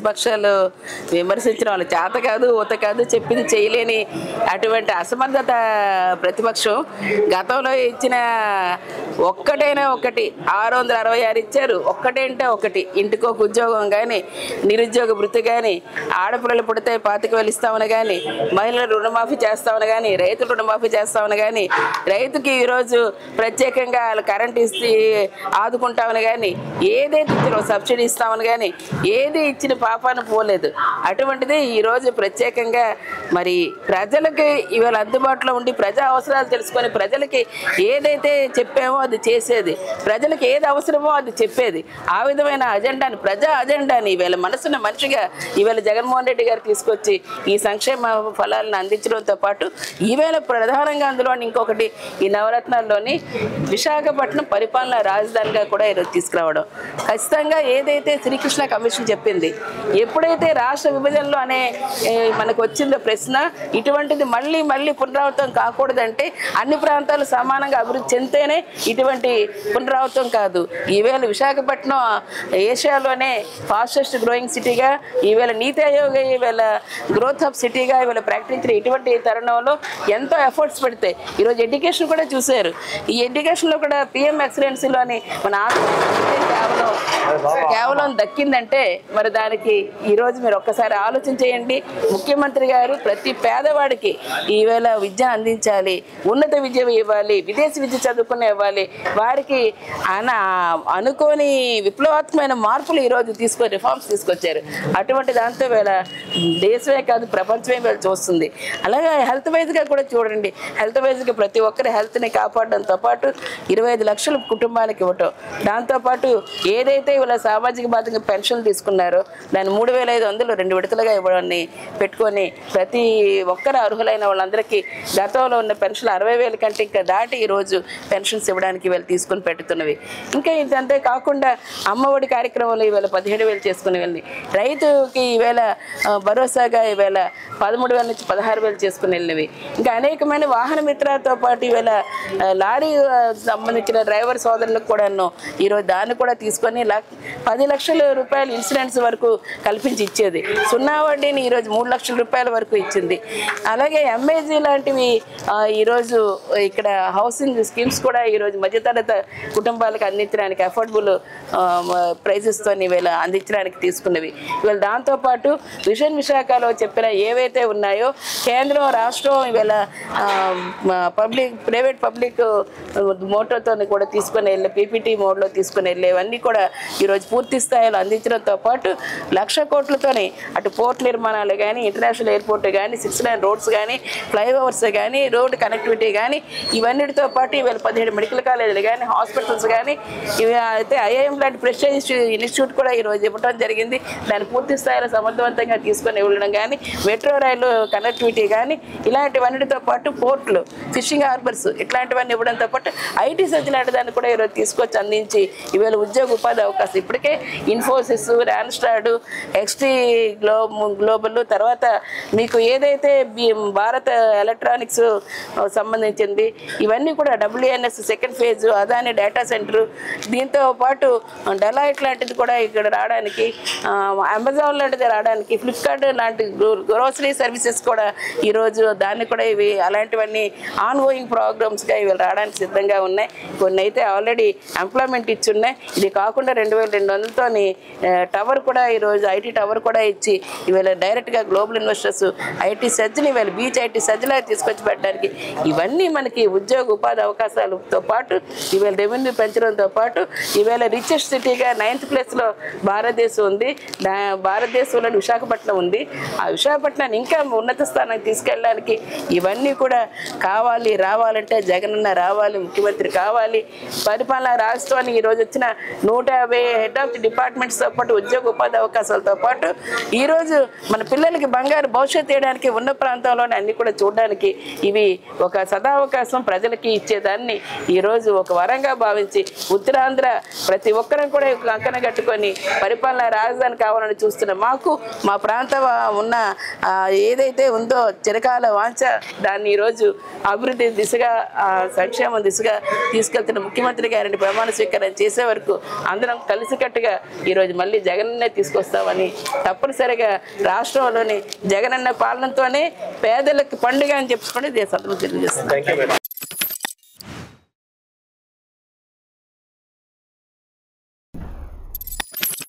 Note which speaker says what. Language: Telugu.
Speaker 1: ప్రతిపక్షాలు విమర్శించడం వాళ్ళ చేత కాదు ఊత కాదు చెప్పింది చేయలేని అటువంటి అసమర్థత ప్రతిపక్షం గతంలో ఇచ్చిన ఒక్కటైనా ఒకటి ఆరు వందల అరవై ఆరు ఇచ్చారు ఒక్కటేంటే ఒకటి ఇంటికి ఒక ఉద్యోగం కానీ నిరుద్యోగ వృత్తి కానీ ఆడపిల్లలు పుడితే పాతిక వేలు ఇస్తామని కానీ మహిళలు రుణమాఫీ చేస్తామని కానీ రైతులు రుణమాఫీ చేస్తామని కానీ రైతుకి ఈరోజు ప్రత్యేకంగా వాళ్ళు కరెంట్ ఇస్తే ఆదుకుంటామని కానీ ఏదైతే ఇచ్చిన సబ్సిడీ ఇస్తామని కానీ ఏది ఇచ్చిన పాపాన పోలేదు అటువంటిది ఈరోజు ప్రత్యేకంగా మరి ప్రజలకి ఇవాళ అందుబాటులో ఉండి ప్రజా అవసరాలు తెలుసుకొని ప్రజలకి ఏదైతే చెప్పామో అది చేసేది ప్రజలకు ఏది అవసరమో అది చెప్పేది ఆ విధమైన అజెండాని ప్రజా అజెండాని ఈవేళ మనసున్న మనిషిగా ఈవేళ జగన్మోహన్ రెడ్డి గారు తీసుకొచ్చి ఈ సంక్షేమ ఫలాలను అందించడంతో పాటు ఈవేళ ప్రధానంగా అందులో ఇంకొకటి ఈ నవరత్నాల్లోని విశాఖపట్నం పరిపాలన రాజధానిగా కూడా ఈరోజు తీసుకురావడం ఖచ్చితంగా ఏదైతే శ్రీకృష్ణ కమిషన్ చెప్పింది ఎప్పుడైతే రాష్ట్ర విభజనలో అనే ఏ, మనకు వచ్చిందో ప్రశ్న ఇటువంటిది మళ్ళీ మళ్ళీ పునరావృతం కాకూడదంటే అన్ని ప్రాంతాలు సమానంగా అభివృద్ధి చెందితేనే ఇటువంటి పునరావృతం కాదు ఈవేళ విశాఖపట్నం ఏషియాలోనే ఫాస్టెస్ట్ గ్రోయింగ్ సిటీగా ఈవేళ నీతి ఆయోగ్ ఈవేళ గ్రోత్ హబ్ సిటీగా ఈవేళ ప్రకటించిన ఇటువంటి తరుణంలో ఎంతో ఎఫర్ట్స్ పెడితే ఈరోజు ఎడ్యుకేషన్ కూడా చూశారు ఈ ఎడ్యుకేషన్లో కూడా పిఎం ఎక్సలెన్సీలోని మన ఆంధ్రప్రదేశ్ కేవలం కేవలం దక్కిందంటే మరి దానికి ఈరోజు మీరు ఒక్కసారి ఆలోచన చేయండి ముఖ్యమంత్రి గారు ప్రతి పేదవాడికి ఈవేళ విద్య అందించాలి ఉన్నత విద్య ఇవ్వాలి విదేశీ విద్య చదువుకునే ఇవ్వాలి వారికి అన అనుకోని విప్లవాత్మకమైన మార్పులు ఈరోజు తీసుకొని రిఫార్మ్స్ తీసుకొచ్చారు అటువంటి దాంతో వేళ దేశమే కాదు ప్రపంచమే వీళ్ళు చూస్తుంది అలాగే హెల్త్ వైజ్గా కూడా చూడండి హెల్త్ వైజ్గా ప్రతి ఒక్కరి హెల్త్ని కాపాడడంతో పాటు ఇరవై ఐదు లక్షలు కుటుంబానికి ఇవ్వటం దాంతోపాటు ఏదైతే వీళ్ళ సామాజిక బాధ్యత పెన్షన్ తీసుకున్నారో దాన్ని మూడు వేల ఐదు వందలు రెండు విడతలుగా ఇవ్వడాన్ని పెట్టుకొని ప్రతి ఒక్కరు అర్హులైన వాళ్ళందరికీ గతంలో ఉన్న పెన్షన్ అరవై వేల కంటే ఇంకా దాటి ఈరోజు పెన్షన్స్ ఇవ్వడానికి వీళ్ళు తీసుకొని పెట్టుతున్నవి ఇంకా ఇదంతే కాకుండా అమ్మఒడి కార్యక్రమంలో ఈవేళ పదిహేడు వేలు చేసుకుని వెళ్ళి రైతుకి ఈవేళ ఆ, భరోసాగా ఈవేళ పదమూడు వేల నుంచి పదహారు వేలు చేసుకుని వెళ్ళినవి ఇంకా అనేకమైన వాహన మిత్రాలతో పాటు ఈవేళ ఆ, లారీ ఆ, సంబంధించిన డ్రైవర్ సోదరులకు కూడాను ఈరోజు దాన్ని కూడా తీసుకొని లక్ పది లక్షల రూపాయలు ఇన్సూరెన్స్ వరకు కల్పించి ఇచ్చేది సున్నా వడ్డీని ఈరోజు మూడు లక్షల రూపాయల వరకు ఇచ్చింది అలాగే ఎంఏజీ లాంటివి ఆ, ఈరోజు ఇక్కడ హౌసింగ్ స్కీమ్స్ కూడా ఈరోజు మధ్యతరగతి కుటుంబాలకు అందించడానికి అఫోర్డబుల్ ప్రైజెస్తో ఈవేళ అందించడానికి తీసుకున్నవి ఇవాళ దాంతోపాటు విషన్ విశాఖలో చెప్పిన ఏవైతే ఉన్నాయో కేంద్రం రాష్ట్రం ఈవేళ పబ్లిక్ ప్రైవేట్ పబ్లిక్ మోటార్తో కూడా తీసుకొని వెళ్ళే పీపీటీ మోడ్లో తీసుకొని వెళ్ళేవన్నీ కూడా ఈరోజు పూర్తి స్థాయిలో అందించడంతో పాటు లక్ష కోట్లతోనే అటు పోర్ట్ నిర్మాణాలు కానీ ఇంటర్నేషనల్ ఎయిర్పోర్ట్ కానీ సిక్స్ లైన్ రోడ్స్ కానీ ఫ్లైఓవర్స్ కానీ రోడ్ కనెక్టివిటీ కానీ ఇవన్నిటితో పాటు ఇవాళ పదిహేడు మెడికల్ కాలేజీలు కానీ హాస్పిటల్స్ కానీ ఇవి అయితే ఐఐఎం లాంటి ప్రెస్టేజ్ ఇన్స్టిట్యూట్ కూడా ఈరోజు ఇవ్వడం జరిగింది దాన్ని పూర్తి స్థాయిలో సమర్థవంతంగా తీసుకొని వెళ్ళడం కానీ మెట్రో రైలు కనెక్టివిటీ కానీ ఇలాంటివన్నిటితో పాటు పోర్ట్లు ఫిషింగ్ హార్బర్స్ ఇట్లాంటివన్నీ ఇవ్వడంతో పాటు ఐటీ సెజ్ లాంటి దాన్ని కూడా ఈరోజు తీసుకొచ్చి అందించి ఇవాళ ఉద్యోగ ఉపాధి అవకాశం ఇప్పటికే ఇన్ఫోసిస్ ర్యాన్స్టాడ్ ఎక్స్టీ గ్లో గ్లోబల్ తర్వాత మీకు ఏదైతే బి- భారత ఎలక్ట్రానిక్స్ సంబంధించింది ఇవన్నీ కూడా WNS second phase Adani data centre దీంతో పాటు డెలాయిట్ లాంటిది కూడా ఇక్కడ రావడానికి ఆ, అమెజాన్ లాంటిది రావడానికి ఫ్లిప్కార్ట్ లాంటి గ్రోసరీ సర్వీసెస్ కూడా ఈరోజు దాన్ని కూడా ఇవి అలాంటివన్నీ ఆన్ గోయింగ్ ప్రోగ్రామ్స్గా ఇవి రావడానికి సిద్ధంగా ఉన్నాయి కొన్ని అయితే ఆల్రెడీ ఎంప్లాయ్మెంట్ ఇచ్చి ఉన్నాయి ఇది కాకుండా రెండు వేల రెండు వందలతోని టవర్ కూడా ఈరోజు ఐటీ టవర్ కూడా ఇచ్చి ఇవాళ డైరెక్ట్గా గ్లోబల్ ఇన్వెస్టర్స్ ఐటీ సజ్జని ఇవాళ బీచ్ ఐటీ సజ్జలా తీసుకొచ్చి పెట్టడానికి ఇవన్నీ మనకి ఉద్యోగ ఉపాధి అవకాశాలతో పాటు ఇవాళ రెవెన్యూ పెంచడంతో పాటు ఇవాళ రిచెస్ట్ సిటీగా నైన్త్ ప్లేస్లో భారతదేశం ఉంది దా- భారతదేశంలో విశాఖపట్నం ఉంది ఆ విశాఖపట్నాన్ని ఇంకా ఉన్నత స్థానానికి తీసుకెళ్ళడానికి ఇవన్నీ కూడా కావాలి రావాలంటే జగనన్న రావాలి ముఖ్యమంత్రి కావాలి పరిపాలన రాష్ట్రాన్ని ఈరోజు వచ్చిన నూట యాభై హెడ్ ఆఫ్ ది డిపార్ట్మెంట్స్తో పాటు ఉద్యోగ ఉపాధి అవకాశాలతో పాటు ఈరోజు మన పిల్లలకి బంగారు భవిష్యత్తు తీయడానికి ఉన్న ప్రాంతంలోనే అన్ని కూడా చూడడానికి ఇవి ఒక సదావకాశం ప్రజలకి ఇచ్చేదాన్ని ఈరోజు ఒక వరంగా భావించి ఉత్తరాంధ్ర ప్రతి ఒక్కరం కూడా ఒక కంకణ కట్టుకొని పరిపాలన రాజధాని కావాలని చూస్తున్న మాకు మా ప్రాంత వా- ఉన్న ఆ, ఏదైతే ఉందో చిరకాల వాంఛ దాన్ని ఈరోజు అభివృద్ధి దిశగా ఆ, సంక్షేమం దిశగా తీసుకెళ్తున్న ముఖ్యమంత్రి గారిని ప్రమాణ స్వీకారం చేసే వరకు అందరం కలిసికట్టుగా ఈరోజు మళ్ళీ జగన్నే తీసుకొస్తాం చేస్తామని తప్పనిసరిగా రాష్ట్రంలోని జగనన్న పాలనతోనే పేదలకు పండుగ అని చెప్పుకొని దేశంలో తెలియజేస్తాం
Speaker 2: థ్యాంక్ యూ మేడం